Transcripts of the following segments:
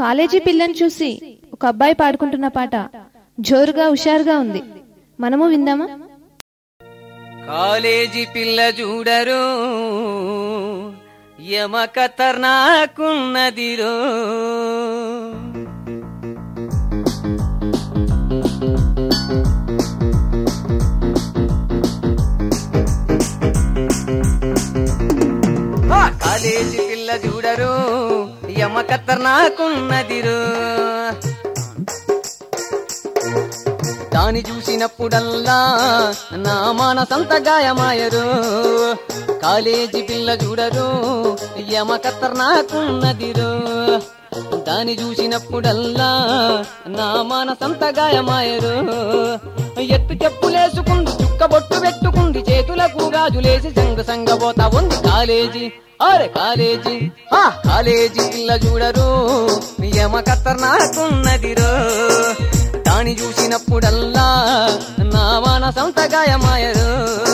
college పిల్లని చూసి ఒక అబ్బాయి పాడుకుంటున్న పాట జోరుగా హుషారుగా ఉంది మనము విందామా కాలేజీ పిల్ల చూడరు యమ ఖతర్నాకున్నదిరో ఆ కాలేజీ పిల్ల చూడరు యమ ఖతర్నాకున్నదిరో దాని చూసినప్పుడల్లా నా మానసంత గాయమాయరు కాలేజీ పిల్ల చూడరు యమ నాకున్నదిరు దాని చూసినప్పుడల్లా నా మానసంత గాయమాయరు ఎత్తు చెప్పులేసుకుంది చుక్క బొట్టు పెట్టుకుంది చేతులకు గాజులేసి సంగ సంగబోతా ఉంది కాలేజీ అరే కాలేజీ ఆ కాలేజీ పిల్ల చూడరు యమ నాకున్నదిరో దాని చూసినప్పుడల్లా నా మానసంత గాయమాయరు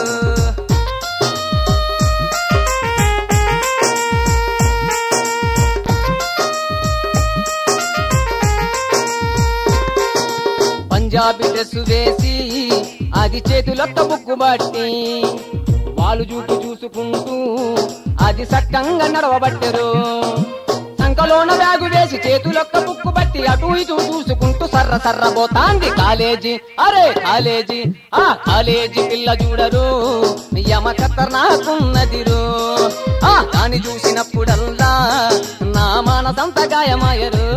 పంజాబీ డ్రెస్ వేసి అది చేతులొక్క బుక్కు బట్టి వాళ్ళు జూటు చూసుకుంటూ అది సక్కంగా నడవబట్టరు సంకలోన బ్యాగు వేసి చేతులొక్క బుక్కు బట్టి అటు ఇటు చూసుకుంటూ సర్ర సర్ర పోతాంది కాలేజీ అరే కాలేజీ ఆ కాలేజీ పిల్ల చూడరు యమ నాకున్నదిరు ఆ దాన్ని చూసినప్పుడల్లా నా మానసంత గాయమాయరు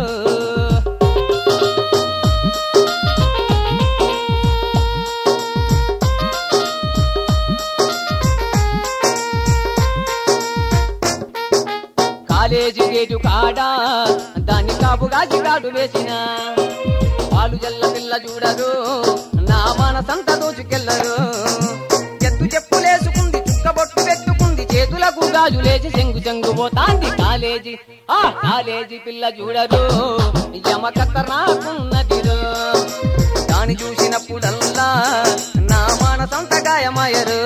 కాలేజీ గేటు కాడా దాన్ని కాపుగా చిగాడు వేసిన పాలు జల్ల పిల్ల చూడరు నా మనసంత దోచుకెళ్ళరు ఎత్తు చెప్పులేసుకుంది చుక్కబొట్టు పెట్టుకుంది చేతులకు గాజులేసి చెంగు చెంగు పోతాంది కాలేజీ ఆ కాలేజీ పిల్ల చూడరు యమ నాకున్నదిరు దాన్ని చూసినప్పుడల్లా నా మనసంత గాయమయ్యరు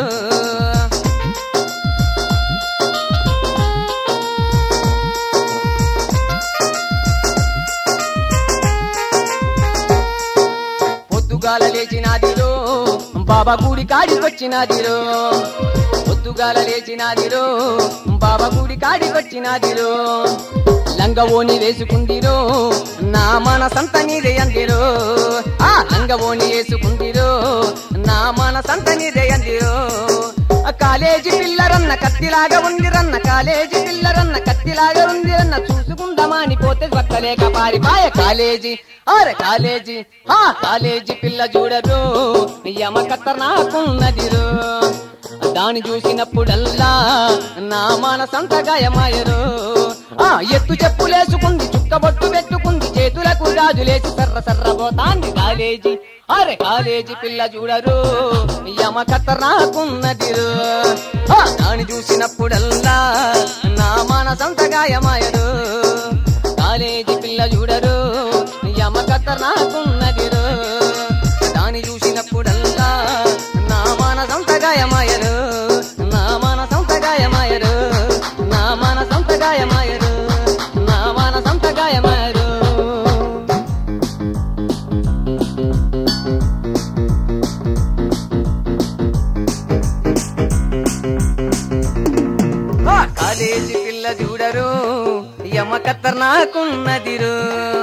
పొద్దుగాల లేచినాదిరో బాబా గుడి కాడికొచ్చినాదిరో పొద్దుగాల లేచినాదిరో బాబా గుడి కాడికొచ్చినాదిరో లంగవోని వేసుకుందిరో నా మనసంత నీదే అందిరో ఆ లంగవోని వేసుకుందిరో నా మనసంత నీదే అందిరో ఆ కాలేజీ పిల్లరన్న కత్తిలాగా ఉందిరన్న కాలేజీ పిల్లరన్న కత్తిలాగా ఉందిరన్న చూసుకుందామని పోతే పట్టలేక పారిపాయ కాలేజీ అరే కాలేజీ ఆ కాలేజీ పిల్ల చూడరు యమ నాకున్నదిరు దాని చూసినప్పుడల్లా నా మనసంత గాయమాయరు ఆ ఎత్తు చెప్పులేసుకుంది చుక్కబొట్టు పెట్టుకుంది చేతులకు రాజులేసి సర్ర సర్ర పోతాంది కాలేజీ అరే కాలేజీ పిల్ల చూడరు యమ నాకున్నదిరు ఆ దాని చూసినప్పుడల్లా నా మనసంత గాయమాయరు కాలేజీ పిల్ల చూడరు యమ నాకున్నదిరు దాని చూసినప్పుడల్లా నా మనసంత గాయమాయరు నా మనసంత గాయమాయరు నా మనసంత గాయమాయరు నా మనసంత గాయమాయరు ఆ కాలేజీ పిల్ల చూడరు యమ నాకున్నదిరు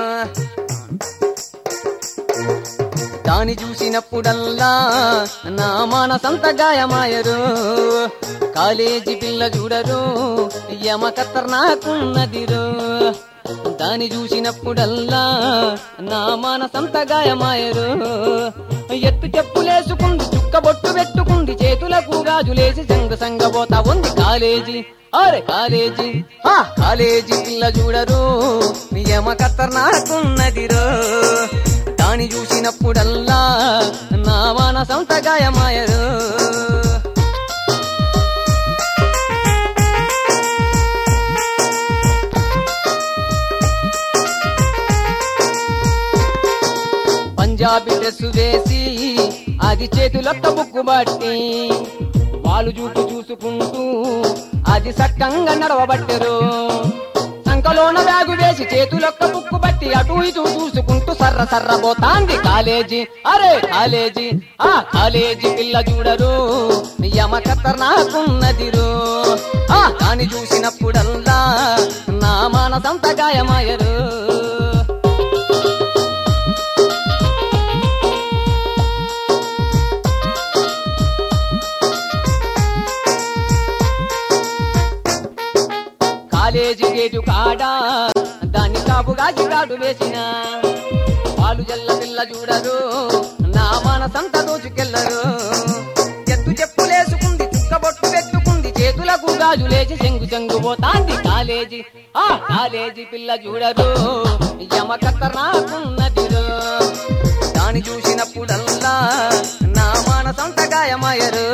దాని చూసినప్పుడల్లా నా మానసంత గాయమాయరు కాలేజీ పిల్ల చూడరు యమ నాకున్నదిరు దాని చూసినప్పుడల్లా నా మానసంత గాయమాయరు ఎత్తు చెప్పులేసుకుంది చుక్కబొట్టు పెట్టుకుంది చేతులకు గాజులేసి సంగ సంగబోతా ఉంది కాలేజీ అరే కాలేజీ ఆ కాలేజీ పిల్ల చూడరు యమ నాకున్నదిరో దాని చూసినప్పుడల్లా నా మానసంత గాయమాయరు పంజాబీ డ్రెస్ వేసి అది చేతులొక్క బుక్కు బట్టి వాళ్ళు జూటు చూసుకుంటూ అది సక్కంగా నడవబట్టరు సంకలోన బ్యాగు వేసి చేతులొక్క బుక్కు బట్టి అటు ఇటు చూసుకుంటూ సర్ర సర్ర పోతాంది కాలేజీ అరే కాలేజీ ఆ కాలేజీ పిల్ల చూడరు యమ నాకున్నదిరు ఆ దాన్ని చూసినప్పుడల్లా నా మనసంత గాయమాయరు కాలేజీ గేటు కాడా దాన్ని కాపుగా చిగాడు వేసిన పాలు జల్ల పిల్ల చూడరు నా మనసంత దోచుకెళ్ళరు ఎత్తు చెప్పులేసుకుంది చుక్కబొట్టు పెట్టుకుంది చేతులకు గాజులేసి చెంగు చెంగు పోతాంది కాలేజీ ఆ కాలేజీ పిల్ల చూడరు యమకత్త నాకున్నదిరు దాన్ని చూసినప్పుడల్లా నా మనసంత గాయమయ్యరు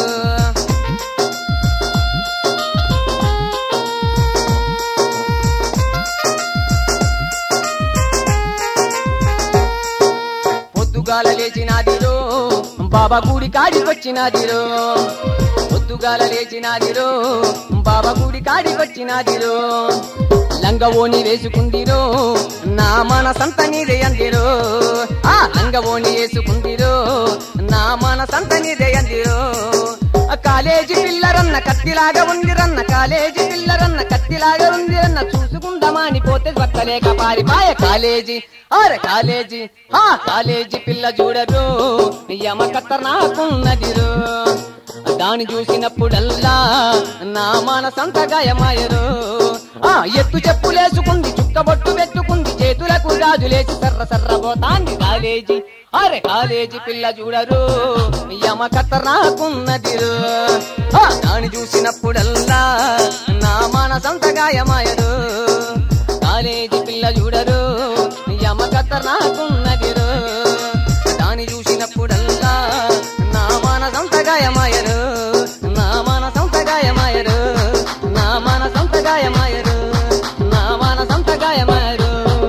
పొద్దుగాల లేచినాదిరో బాబా గుడి కాడికొచ్చినాదిరో పొద్దుగాల లేచినాదిరో బాబా గుడి కాడికొచ్చినాదిరో లంగవోని వేసుకుందిరో నా మనసంత నీదే అందిరో ఆ లంగవోని వేసుకుందిరో నా మనసంత నీదే అందిరో కాలేజీ పిల్లరన్న కత్తిలాగా ఉందిరన్న కాలేజీ పిల్లరన్న కత్తిలాగా ఉందిరన్న చూసుకుందామని పోతే పక్కలేక పారిపాయ కాలేజీ అరే కాలేజీ ఆ కాలేజీ పిల్ల చూడరు యమకత్త నాకున్నదిరు దాన్ని చూసినప్పుడల్లా నా మనసంత గాయమాయరు ఆ ఎత్తు చెప్పులేసుకుంది చుక్కబొట్టు పెట్టుకుంది చేతులకు గాజులేసి సర్ర సర్ర పోతాంది కాలేజీ అరే కాలేజీ పిల్ల చూడరు యమకత్త నాకున్నదిరు ఆ దాన్ని చూసినప్పుడల్లా నా మనసంత గాయమాయరు కాలేజీ పిల్ల చూడరు యమకత్త నాకున్నదిరు దాన్ని చూసినప్పుడల్లా నా మనసంత గాయమాయరు నా మనసంత గాయమాయరు నా మనసంత గాయమాయరు నా మనసంత గాయమాయరు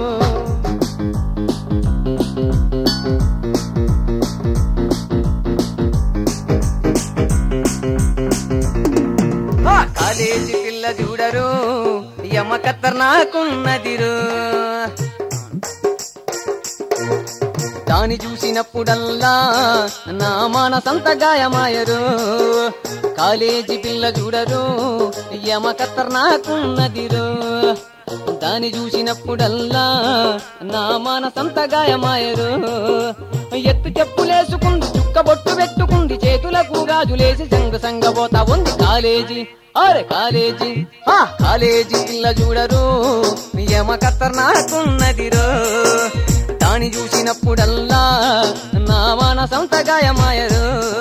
ఆ కాలేజీ పిల్ల చూడరు యమకత్త నాకున్నదిరు దాని చూసినప్పుడల్లా నా మనసంత గాయమాయరు కాలేజీ పిల్ల చూడరు యమకత్త నాకున్నదిరు దాని చూసినప్పుడల్లా నా మనసంత గాయమాయరు ఎత్తు చెప్పులేసుకుంది చుక్కబొట్టు పెట్టుకుంది చేతులకు గాజులేసి సంగ సంగబోతా ఉంది కాలేజీ అరే కాలేజీ ఆ కాలేజీ పిల్ల చూడరు యమకత్త నాకున్నదిరో దాని చూసినప్పుడల్లా నా మనసంత గాయమాయరు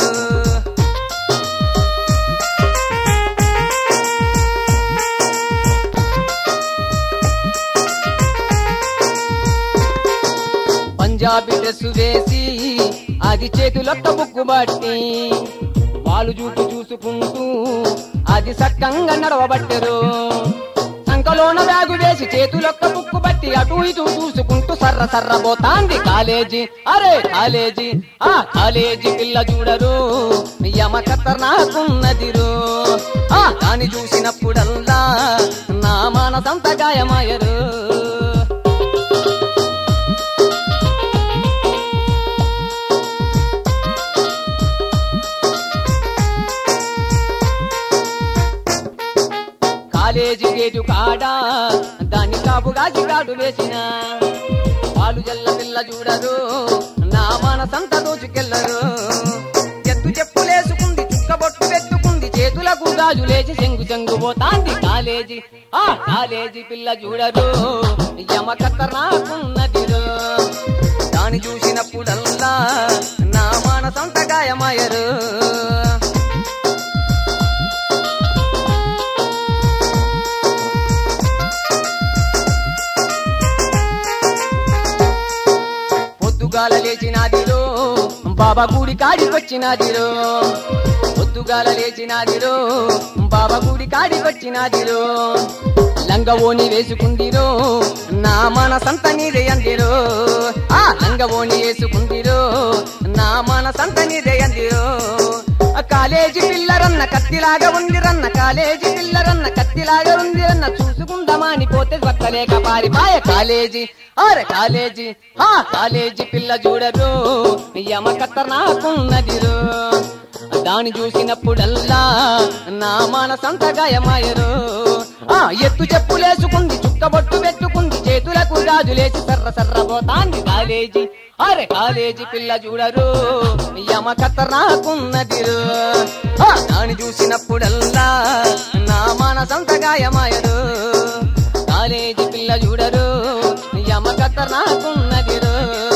పంజాబీ డ్రెస్ వేసి అది చేతులొక్క బుక్కు బట్టి వాళ్ళు చూపు చూసుకుంటూ అది సక్కంగా నడవబట్టరు సంకలోన బ్యాగు వేసి చేతులొక్క బుక్కు బట్టి అటు ఇటు చూసుకుంటూ సర్ర సర్ర పోతాంది కాలేజీ అరే కాలేజీ ఆ కాలేజీ పిల్ల చూడరు యమకత్త నాకున్నదిరు ఆ దాన్ని చూసినప్పుడల్లా నా మనసంత గాయమాయరు కాలేజీ గేటు కాడా దాన్ని కాపుగా చిగాడు వేసిన పాలు జల్ల పిల్ల చూడరు నా మనసంత దోచుకెళ్ళరు ఎత్తు చెప్పులేసుకుంది చుక్కబొట్టు పెట్టుకుంది చేతులకు గాజులేసి చెంగు చెంగు పోతాంది కాలేజీ ఆ కాలేజీ పిల్ల చూడరు యమకత్త నాకున్నదిరు దాన్ని చూసినప్పుడల్లా నా మనసంత గాయమయ్యరు పొద్దుగాల లేచినాదిరో బాబా గుడి కాడికొచ్చినాదిరో పొద్దుగాల లేచినాదిరో బాబా గుడి కాడికొచ్చినాదిరో లంగవోని వేసుకుందిరో నా మనసంత నీదే అందిరో ఆ లంగవోని వేసుకుందిరో నా మనసంత నీదే అందిరో కాలేజీ పిల్లరన్న కత్తిలాగా ఉంది రన్న కాలేజీ పిల్లరన్న కత్తిలాగా ఉంది రన్న చూసుకుందామని పోతే పక్కలేక పారిపాయ కాలేజీ అరే కాలేజీ ఆ కాలేజీ పిల్ల చూడరు యమ నాకున్నదిరు దాని చూసినప్పుడల్లా నా మనసంత గాయమాయరు ఆ ఎత్తు చెప్పులేసుకుంది చుక్కబొట్టు పెట్టుకుంది చేతులకు గాజులేసి సర్ర సర్ర పోతాంది కాలేజీ అరే కాలేజీ పిల్ల చూడరు యమ నాకున్నదిరు ఆ దాని చూసినప్పుడల్లా నా మనసంత గాయమాయరు కాలేజీ పిల్ల చూడరు యమ నాకున్నదిరు